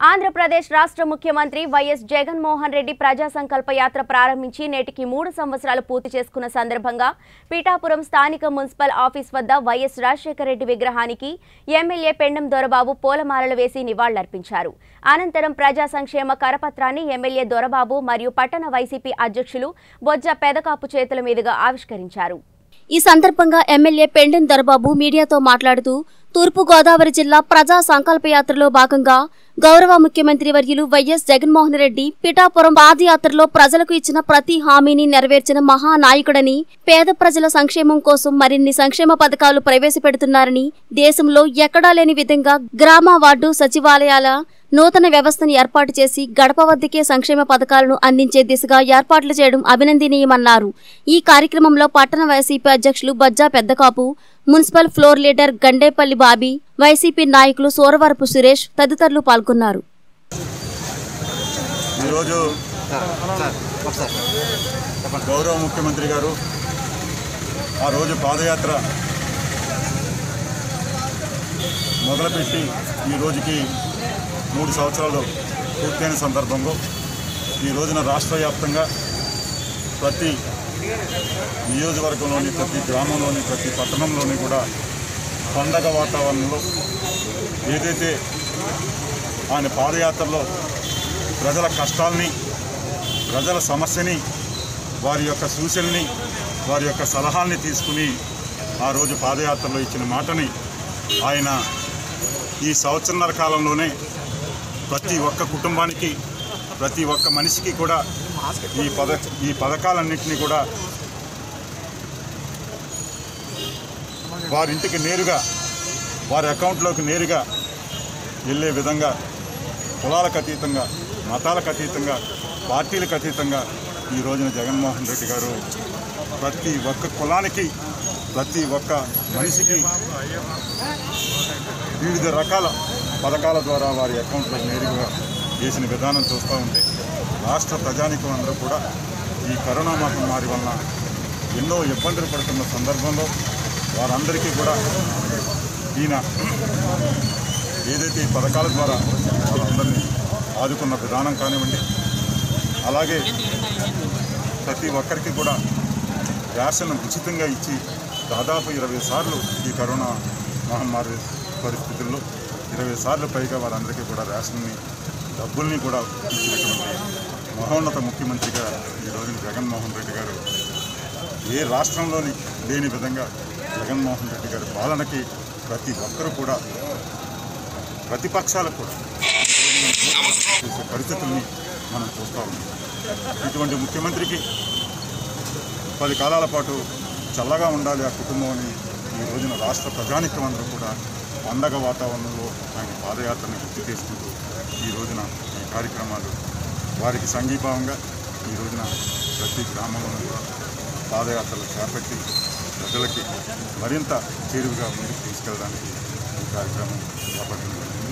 ఆంధ్రప్రదేశ్ రాష్ట్ర ముఖ్యమంత్రి వైఎస్ జగన్మోహన్ రెడ్డి ప్రజా సంకల్ప యాత్ర ప్రారంభించి నేటికి మూడు సంవత్సరాలు పూర్తి చేసుకున్న సందర్భంగా పీఠాపురం స్థానిక మున్సిపల్ ఆఫీస్ వద్ద వైఎస్ రాజశేఖర రెడ్డి విగ్రహానికి ఎమ్మెల్యే పెండం దొరబాబు పూలమాలలు వేసి నివాళులర్పించారు అనంతరం ప్రజా సంక్షేమ కరపత్రాన్ని ఎమ్మెల్యే దొరబాబు మరియు పట్టణ వైసీపీ అధ్యక్షులు బొజ్జ పెదకాపు చేతుల మీదుగా ఆవిష్కరించారు ఈ సందర్భంగా ఎమ్మెల్యే పెండెం దొరబాబు మీడియాతో మాట్లాడుతూ తూర్పు గోదావరి జిల్లా ప్రజా సంకల్ప యాత్రలో భాగంగా గౌరవ ముఖ్యమంత్రి వర్యులు వైఎస్ జగన్మోహన్ రెడ్డి పిఠాపురం పాదయాత్రలో ప్రజలకు ఇచ్చిన ప్రతి హామీని నెరవేర్చిన మహానాయకుడని పేద ప్రజల సంక్షేమం కోసం మరిన్ని సంక్షేమ పథకాలు ప్రవేశపెడుతున్నారని దేశంలో ఎక్కడా లేని విధంగా గ్రామ వార్డు సచివాలయాల నూతన వ్యవస్థను ఏర్పాటు చేసి గడప వద్దకే సంక్షేమ పథకాలను అందించే దిశగా ఏర్పాట్లు చేయడం అభినందనీయమన్నారు ఈ కార్యక్రమంలో పట్టణ వైసీపీ అధ్యక్షులు Bajja Peddakapu municipal floor leader Gandepalli Bobby YCP నాయకులు సూరవరపు సురేష్ తదితరులు పాల్గొన్నారు ఈరోజు గౌరవ ముఖ్యమంత్రి గారు ఆ రోజు పాదయాత్ర మొదలుపెట్టి ఈ రోజుకి మూడు సంవత్సరాలు పూర్తయిన సందర్భంలో ఈ రోజున రాష్ట్ర వ్యాప్తంగా ప్రతి నియోజకవర్గంలోని ప్రతి గ్రామంలోని ప్రతి పట్టణంలోని కూడా పండగ వాతావరణంలో ఏదైతే ఆయన పాదయాత్రలో ప్రజల కష్టాల్ని ప్రజల సమస్యని వారి యొక్క సూచనల్ని వారి యొక్క సలహాల్ని తీసుకుని ఆ రోజు పాదయాత్రలో ఇచ్చిన మాటని ఆయన ఈ సంవత్సరన్నర కాలంలోనే ప్రతి ఒక్క కుటుంబానికి ప్రతి ఒక్క మనిషికి కూడా ఈ పద ఈ పథకాలన్నింటినీ కూడా వారింటికి నేరుగా వారి అకౌంట్లోకి నేరుగా వెళ్ళే విధంగా కులాలకు అతీతంగా మతాలకు అతీతంగా పార్టీలకు అతీతంగా ఈ రోజున జగన్మోహన్ రెడ్డి గారు ప్రతి ఒక్క కులానికి ప్రతి ఒక్క మనిషికి వివిధ రకాల పథకాల ద్వారా వారి అకౌంట్లో నేరుగా వేసిన విధానం చూస్తూ ఉంటే రాష్ట్ర ప్రజానికం అందరూ కూడా ఈ కరోనా మహమ్మారి వలన ఎన్నో ఇబ్బందులు పడుతున్న సందర్భంలో వారందరికీ కూడా ఈయన ఏదైతే ఈ పథకాల ద్వారా వాళ్ళందరినీ ఆదుకున్న విధానం కానివ్వండి అలాగే ప్రతి ఒక్కరికి కూడా రేషన్ ఉచితంగా ఇచ్చి దాదాపు ఇరవై సార్లు ఈ కరోనా మహమ్మారి పరిస్థితుల్లో ఇరవై సార్లు పైగా వారందరికీ కూడా రేషన్ని డబ్బుల్ని కూడా ఇచ్చినటువంటి మహోన్నత ముఖ్యమంత్రిగా ఈ రోజున జగన్మోహన్ రెడ్డి గారు ఏ రాష్ట్రంలోని లేని విధంగా జగన్మోహన్ రెడ్డి గారి పాలనకి ప్రతి ఒక్కరూ కూడా ప్రతిపక్షాలకు కూడా చేసే పరిస్థితుల్ని మనం చూస్తూ ఉన్నాం ఇటువంటి ముఖ్యమంత్రికి పది కాలాల పాటు చల్లగా ఉండాలి ఆ కుటుంబం అని ఈ రోజున రాష్ట్ర ప్రజానికం అందరూ కూడా పండగ వాతావరణంలో ఆయన పాదయాత్రని గుర్తు చేసుకుంటూ ఈ రోజున ఈ కార్యక్రమాలు వారికి సంఘీభావంగా ఈ రోజున ప్రతి గ్రామంలో కూడా పాదయాత్రలు చేపట్టి ప్రజలకి మరింత చేరువుగా ముందుకు తీసుకెళ్ళడానికి ఈ కార్యక్రమం చేపట్టడం జరిగింది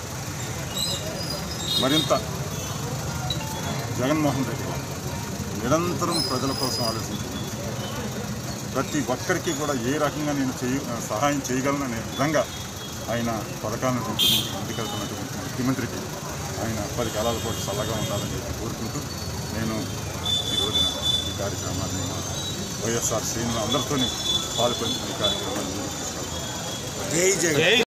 మరింత జగన్మోహన్ రెడ్డి గారు నిరంతరం ప్రజల కోసం ఆలోచించింది ప్రతి ఒక్కరికి కూడా ఏ రకంగా నేను చేయ సహాయం చేయగలననే విధంగా ఆయన పథకాలను రూపొందించి ముందుకెళ్తున్నటువంటి ముఖ్యమంత్రికి ఆయన పది కాలాల పాటు చల్లగా ఉండాలని చెప్పి కోరుకుంటూ నేను ఈ రోజున ఈ కార్యక్రమాన్ని మా వైఎస్ఆర్ శ్రేణులు అందరితోని పాల్పంచిన ఈ కార్యక్రమాన్ని ముందుకు తీసుకెళ్తాను